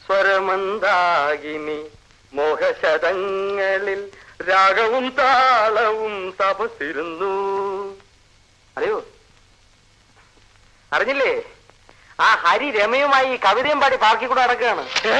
സ്വരമന്ദാകിനി മോഹശതങ്ങളിൽ രാഗവും താളവും തപസിരുന്നു അറിയോ അറിഞ്ഞില്ലേ ആ ഹരി രമയുമായി ഈ കവിതയും പാടി പാർക്കിൽ കൂടെ നടക്കുകയാണ്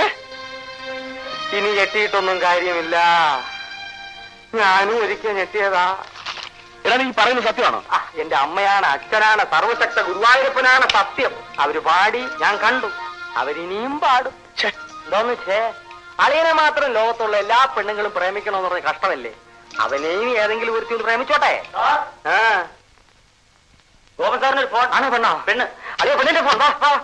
ഇനി ഞെട്ടിയിട്ടൊന്നും കാര്യമില്ല ഞാനും ഒരിക്കൽ ഞെട്ടിയതാ എടാ നീ പറയുന്നത് സത്യമാണോ ആ, എന്റെ അമ്മയാണ് അച്ഛനാണ് സർവശക്ത ഗുരുവായൂരപ്പനാണ് സത്യം അവര് പാടി ഞാൻ കണ്ടു അവരിനിയും പാടും ഛെ, എന്തോന്ന് ഛേ അളിയനെ മാത്രം ലോകത്തുള്ള എല്ലാ പെണ്ണുങ്ങളും പ്രേമിക്കണമെന്ന് പറഞ്ഞ കഷ്ടമല്ലേ അവനെയും ഏതെങ്കിലും ഒരുത്തി ഒന്ന് പ്രേമിച്ചോട്ടെ ആ ഗോപൻ സാറിന് ഒരു ഫോൺ ആണോ പെണ്ണോ പെണ്ണ് അളിയ പെണ്ണിന്റെ ഫോൺ വാ വാ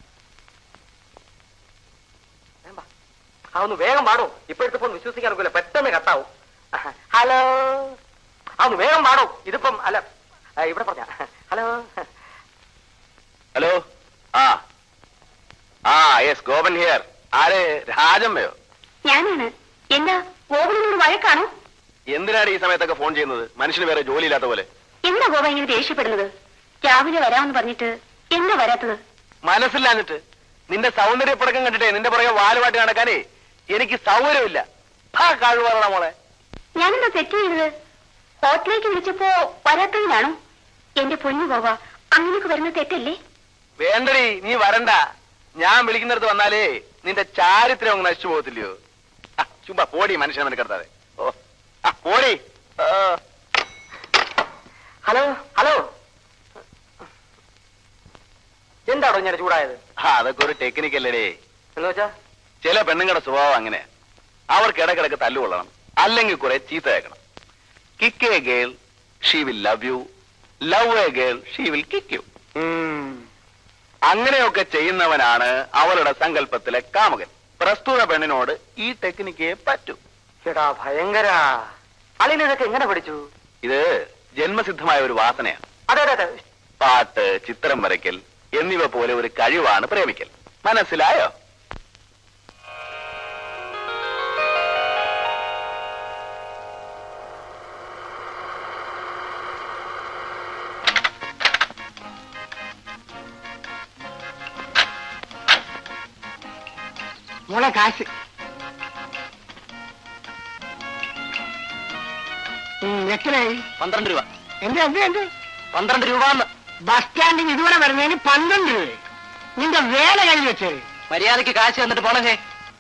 വേഗം വാ. ആ ഒന്ന് വേഗം പാടോ ഇപ്പോഴത്തെ ഫോൺ വിശ്വസിക്കാൻ ഒക്കില്ല പെട്ടെന്ന് കട്ടാവും ഹലോ ആ ഒന്ന് വേഗം പാടോ ഇതിപ്പം അല്ല ആ, ഇവിടെ പറഞ്ഞ ഹലോ ഹലോ ആ ആ യെസ് ഗോപൻ ഹിയർ ആര് രാജമ്മയോ ഞാനാണ് എന്താ ഗോകുലിനോട് വഴക്കാണോ എന്തിനാണ് ഈ സമയത്തൊക്കെ ഫോൺ ചെയ്യുന്നത് മനുഷ്യന് വേറെ ജോലിയില്ലാത്ത പോലെ എന്താ ഗോപ ഇങ്ങനെ ദേഷ്യപ്പെടുന്നത് രാവിലെ വരാമെന്ന് പറഞ്ഞിട്ട് എന്താ വരാത്തത് മനസ്സില്ലാഞ്ഞിട്ട് നിന്റെ സൗന്ദര്യപ്പടക്കം കണ്ടിട്ടേ നിന്റെ പുറകെ വാലുമായിട്ട് നടക്കാനേ എനിക്ക് സൗകര്യമില്ല ആ കഴിവ് പറയണ മോളെ ഞാനെന്താ തെറ്റ് ചെയ്തത് ഹോട്ടലിലേക്ക് വിളിച്ചപ്പോ വരാത്തതിനാണോ എന്റെ പൊന്നു ഗോപ അങ്ങനെയൊക്കെ വരുന്ന തെറ്റല്ലേ വേണ്ടടി നീ വരണ്ട ഞാൻ വിളിക്കുന്നിടത്ത് വന്നാലേ നിന്റെ ചാരിത്രം അങ്ങ് നശിച്ചു പോകത്തില്ലയോ ആ, ചുമ്മാ പോടി മനുഷ്യനെ മെനക്കെടുത്താതെ ഓ ആ പോടി ആ. ഹലോ ഹലോ എന്താണോ ഞാൻ ചൂടായത് ആ അതൊക്കെ ഒരു ടെക്നിക്ക് അല്ലേടേ എന്ന് വെച്ചാ ചില പെണ്ണുങ്ങളുടെ സ്വഭാവം അങ്ങനെ അവർക്ക് ഇടക്കിടക്ക് തല്ലുകൊള്ളണം അല്ലെങ്കിൽ കുറെ ചീത്ത കേൾക്കണം kick a girl she will love you love a girl she will kick you അങ്ങനെയൊക്കെ ചെയ്യുന്നവനാണ് അവളുടെ സങ്കല്പത്തിലെ കാമുകൻ പ്രസ്തുത പെണ്ണിനോട് ഈ ടെക്നിക്കേ പറ്റൂ എടാ ഭയങ്കര അളിനൊക്കെ എങ്ങനെ പഠിച്ചു ഇത് ജന്മസിദ്ധമായ ഒരു വാസനയാണ് അതെ അതെ അതെ പാട്ട് ചിത്രം വരയ്ക്കൽ എന്നിവ പോലെ ഒരു കഴിവാണ് പ്രേമിക്കൽ മനസ്സിലായോ മോളെ കാശ് ഉം, എത്രയായി പന്ത്രണ്ട് രൂപ എന്ത് എന്ത് എന്ത് പന്ത്രണ്ട് രൂപ എന്ന് ബസ് സ്റ്റാൻഡിൽ ഇതുവരെ വരുന്നതിന് പന്ത്രണ്ട് രൂപ നിന്റെ വേല കഴിഞ്ഞ് വെച്ചത് മര്യാദക്ക് കാശ് തന്നിട്ട് പോണേ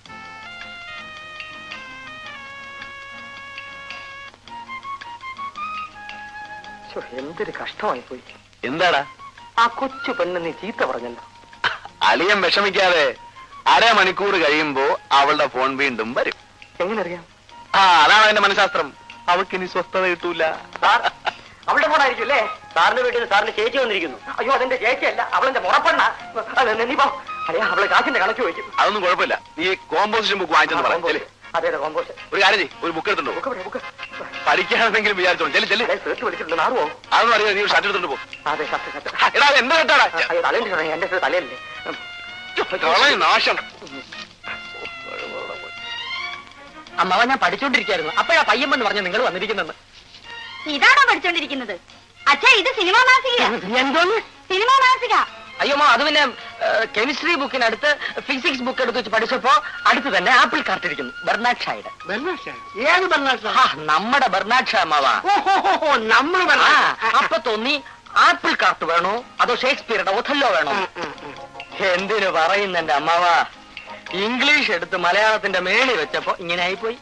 എന്തൊരു കഷ്ടമായി പോയി എന്താടാ ആ കൊച്ചു പെണ്ണ് നീ ചീത്ത പറഞ്ഞല്ലോ അളിയൻ വിഷമിക്കാതെ അരമണിക്കൂർ കഴിയുമ്പോ അവളുടെ ഫോൺ വീണ്ടും വരും എങ്ങനെ അറിയാം ആ അതാണ് അതിന്റെ മനഃശാസ്ത്രം അവൾക്ക് ഇനി സ്വസ്ഥത കിട്ടൂല സാർ അവളുടെ ഫോണായിരിക്കും അല്ലേ സാറിന്റെ വീട്ടിൽ നിന്ന് സാറിന്റെ ചേച്ചി വന്നിരിക്കുന്നു അയ്യോ അതെന്റെ ചേച്ചിയല്ല അവളെന്റെ മുറപ്പെണ്ണ അതെ നീ പോ അയ്യാ അവളെ കാശിന്റെ കണക്ക് വയ്ക്കും അതൊന്നും കുഴപ്പമില്ല നീ കോമ്പോസിഷൻ ബുക്ക് വാങ്ങിച്ചെന്ന് പറയാം ചെല്. അതെ അതെ കോമ്പോസ്റ്റ് ഒരു കാര്യം ചെയ്യ് ഒരു ബുക്ക് എടുത്തുണ്ടോ ബുക്ക് ഇവിടെ, ബുക്ക് പഠിക്കാനെന്തെങ്കിലും വിചാരിച്ചോളൂ ചെല്ലു ചെല്ലു അതെ സേർട്ട് വിളിച്ചിട്ടുണ്ട് നാറുവോ അതൊന്നും അറിയാം നീ ഷർട്ട് എടുത്തോണ്ട് പോ അതെ സത്യം സത്യം ആ, എടാ അത് എന്റെ ഷർട്ടാടാ അയ്യോ തലയുണ്ട് എന്റെ അടുത്ത് തലയല്ലേ ഉം. കളയും നാശം അമ്മാവ ഞാൻ പഠിച്ചോണ്ടിരിക്കായിരുന്നു അപ്പോഴാ പയ്യൻ എന്ന് പറഞ്ഞു നിങ്ങൾ വന്നിരിക്കുന്നെന്ന് ഇതാണോ പഠിച്ചോണ്ടിരിക്കുന്നത് അച്ഛാ ഇത് സിനിമാ മാസിക എന്തോന്ന് സിനിമാ മാസിക അയ്യോ മാ അത് പിന്നെ കെമിസ്ട്രി ബുക്കിനടുത്ത് ഫിസിക്സ് ബുക്ക് എടുത്ത് വെച്ച് പഠിച്ചപ്പോ അടുത്ത് തന്നെ ആപ്പിൾ കാർട്ട് ഇരിക്കുന്നു ബെർണാഡ് ഷായുടെ ബർണാഷ ഏത് ബർണാഷ ആ, നമ്മുടെ ബെർണാഡ് ഷാ അമ്മാവാ ഓഹോ നമ്മൾ ആ, അപ്പൊ തോന്നി ആപ്പിൾ കാർട്ട് വേണോ അതോ ഷേക്സ്പിയറുടെ ഒഥല്ലോ വേണോ എന്തിനു പറയുന്ന എന്റെ അമ്മാവ ഇംഗ്ലീഷ് എടുത്ത് മലയാളത്തിന്റെ മേളി വെച്ചപ്പോ ഇങ്ങനെ ആയിപ്പോയി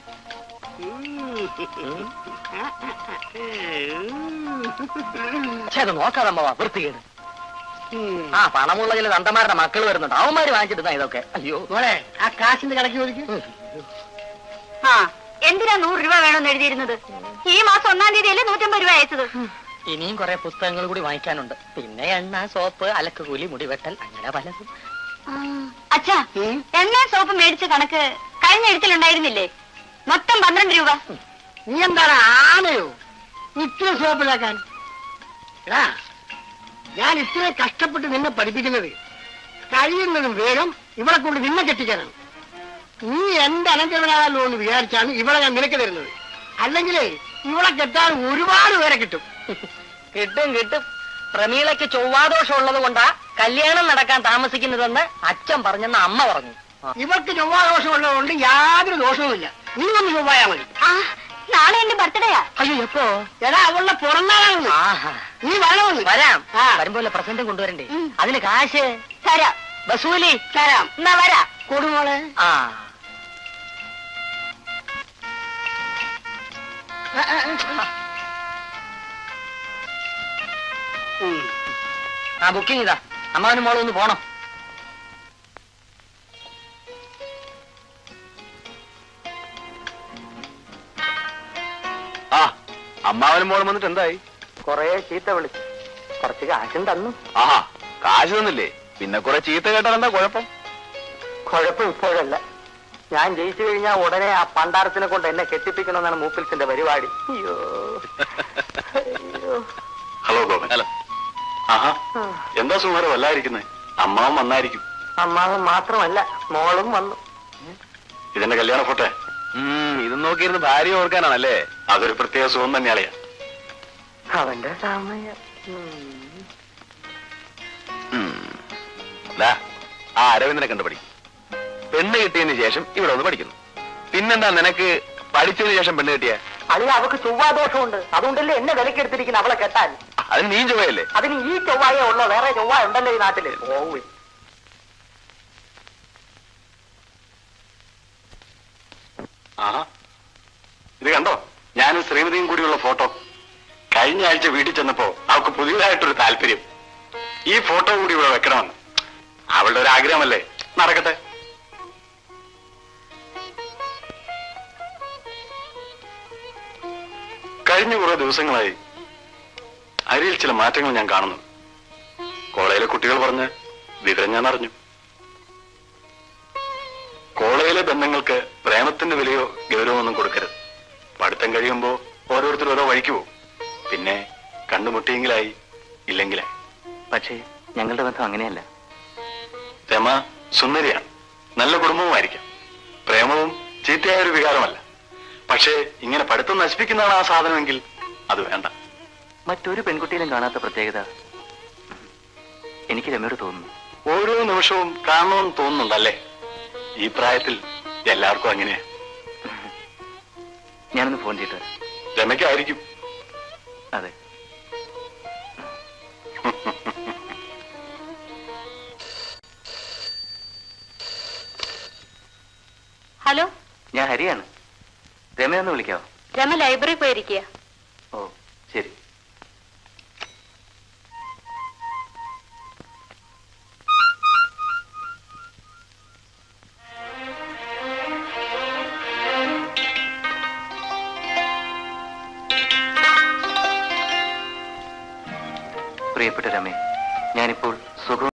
പക്ഷെ അത് നോക്കാതെ അമ്മാവ വൃത്തികേട് ആ പണമുള്ള ചില തന്തമാരുടെ മക്കൾ വരുന്നുണ്ട് അവന്മാര് വാങ്ങിച്ചിട്ടുണ്ടാ ഇതൊക്കെ അയ്യോ മോളെ ആ കാശിന്റെ കണക്ക് ചോദിക്കും ആ എന്തിനാ നൂറ് രൂപ വേണമെന്ന് എഴുതിയിരുന്നത് ഈ മാസം ഒന്നാം തീയതിയല്ലേ നൂറ്റമ്പത് രൂപ അയച്ചത് ഇനിയും കുറെ പുസ്തകങ്ങൾ കൂടി വാങ്ങിക്കാനുണ്ട് പിന്നെ എണ്ണ സോപ്പ് അലക്കുകൂലി മുടിവെട്ടൽ അങ്ങനെ പലതും ആ, അച്ഛാ എണ്ണ സോപ്പ് മേടിച്ച കണക്ക് കഴിഞ്ഞ എഴുത്തിലുണ്ടായിരുന്നില്ലേ മൊത്തം പന്ത്രണ്ട് രൂപ നീ എന്താണ് ആനയോ ഇത്ര സോപ്പിലാക്കാൻ എടാ ഞാൻ ഇത്രയും കഷ്ടപ്പെട്ട് നിന്നെ പഠിപ്പിക്കുന്നത് കഴിയുന്നതും വേഗം ഇവിടെ കൊണ്ട് നിന്നെ കെട്ടിക്കാനാണ് നീ എന്റെ അനന്തരവനാകാലോ എന്ന് വിചാരിച്ചാണ് ഇവിടെ ഞാൻ നിനക്ക് തരുന്നത് അല്ലെങ്കിലേ ഇവിടെ കെട്ടാൻ ഒരുപാട് പേരെ കിട്ടും കിട്ടും കിട്ടും പ്രമീളയ്ക്ക് ചൊവ്വാദോഷം ഉള്ളത് കൊണ്ടാ കല്യാണം നടക്കാൻ താമസിക്കുന്നതെന്ന് അച്ഛൻ പറഞ്ഞെന്ന് അമ്മ പറഞ്ഞു ഇവർക്ക് ചൊവ്വാ ദോഷം ഉള്ളതുകൊണ്ട് യാതൊരു ദോഷവുമില്ല നീ ഒന്ന് ചൊവ്വായാ മതി ആ നാളെ എന്റെ ബർത്ത്ഡേയാ അയ്യോ എപ്പോ എടാ അവളുടെ പുറന്നാളാണെന്ന് ആഹാ നീ വരണമെന്ന് വരാം ആ. വരുമ്പോലെ പ്രസന്റ് കൊണ്ടുവരണ്ടേ ഉം. അതിന് കാശ് തരാം ബസൂലി തരാം എന്നാ വരാ കൊടുമോളെ ആ ഉം. ആ ബുക്കിംഗ് ഇതാ അമ്മാവനും മോളും ഒന്ന് പോണം ആ അമ്മാവനും മോളും വന്നിട്ട് എന്തായി കൊറേ ചീത്ത വിളിച്ചു കുറച്ച് കാശും തന്നു ആഹാ കാശ് തന്നില്ലേ പിന്നെ കുറെ ചീത്ത കേട്ടാൽ എന്താ കുഴപ്പം കുഴപ്പം ഇപ്പോഴല്ല ഞാൻ ജയിച്ചു കഴിഞ്ഞാൽ ഉടനെ ആ പണ്ടാരത്തിനെ കൊണ്ട് എന്നെ കെട്ടിപ്പിക്കണമെന്നാണ് മൂപ്പിൽസിന്റെ പരിപാടി അയ്യോ അയ്യോ ഹലോ ഗോപൻ ഹലോ ആഹാ എന്താ സുമാര വല്ലായിരിക്കുന്നത് അമ്മാവൻ വന്നായിരിക്കും അമ്മാവൻ മാത്രമല്ല മോളും വന്നു ഇതെന്റെ കല്യാണ ഫോട്ടോ ഉം, ഇത് നോക്കിയിരുന്ന് ഭാര്യ ഓർക്കാനാണല്ലേ അതൊരു പ്രത്യേക സുഖം തന്നെയാളയാ അവന്റെ സമയം ഉം. ഉം. ദാ, ആ അരവിന്ദനെ കണ്ടു പഠിക്കും പെണ്ണ് കിട്ടിയതിന് ശേഷം ഇവിടെ ഒന്ന് പഠിക്കുന്നു പിന്നെന്താ നിനക്ക് പഠിച്ചതിന് ശേഷം പെണ്ണ് കിട്ടിയ അളിയ അവക്ക് ചൊവ്വാദോഷമുണ്ട് അതുകൊണ്ടല്ലേ എന്നെ വിലക്കെടുത്തിരിക്കുന്ന അവളെ കെട്ടാൻ അതിന് നീ ചുവയല്ലേ അതിന് ഈ ചൊവ്വായേ ഉള്ളോ വേറെ ചൊവ്വ ഉണ്ടല്ലോ ഈ നാട്ടില് ഓവി ആഹാ ഇത് കണ്ടോ ഞാനും ശ്രീമതിയും കൂടിയുള്ള ഫോട്ടോ കഴിഞ്ഞ ആഴ്ച വീട്ടിൽ ചെന്നപ്പോ അവൾക്ക് പുതിയതായിട്ടൊരു താല്പര്യം ഈ ഫോട്ടോ കൂടി ഇവിടെ വെക്കണമെന്ന് അവളുടെ ഒരു ആഗ്രഹമല്ലേ നടക്കട്ടെ കഴിഞ്ഞ കുറെ ദിവസങ്ങളായി അരിയിൽ ചില മാറ്റങ്ങൾ ഞാൻ കാണുന്നു കോളേജിലെ കുട്ടികൾ പറഞ്ഞ് വിവരം ഞാൻ അറിഞ്ഞു കോളേജിലെ ബന്ധങ്ങൾക്ക് പ്രേമത്തിന്റെ വിലയോ ഗൗരവമൊന്നും കൊടുക്കരുത് പഠിത്തം കഴിയുമ്പോ ഓരോരുത്തർ ഓരോ വഴിക്ക് പോകും പിന്നെ കണ്ടുമുട്ടിയെങ്കിലായി ഇല്ലെങ്കിലായി പക്ഷേ ഞങ്ങളുടെ ബന്ധം അങ്ങനെയല്ല രമ സുന്ദരിയാണ് നല്ല കുടുംബവുമായിരിക്കാം പ്രേമവും ചീത്തയായ ഒരു വികാരമല്ല പക്ഷേ ഇങ്ങനെ പഠിത്തം നശിപ്പിക്കുന്നതാണ് ആ സാധനമെങ്കിൽ അത് വേണ്ട മറ്റൊരു പെൺകുട്ടിയിലും കാണാത്ത പ്രത്യേകത എനിക്ക് രമയോട് തോന്നുന്നു ഓരോ നിമിഷവും കാണണമെന്ന് തോന്നുന്നുണ്ടല്ലേ ഈ പ്രായത്തിൽ എല്ലാവർക്കും അങ്ങനെയാ ഞാനൊന്ന് ഫോൺ ചെയ്തിട്ട് വരാം. രമയ്ക്കായിരിക്കും അതെ ഹലോ ഞാൻ ഹരിയാണ് രമയൊന്ന് വിളിക്കാവോ രമ ലൈബ്രറി പോയിരിക്കുക ഓ ശരി പ്രിയപ്പെട്ട രമേ ഞാനിപ്പോൾ സുഖം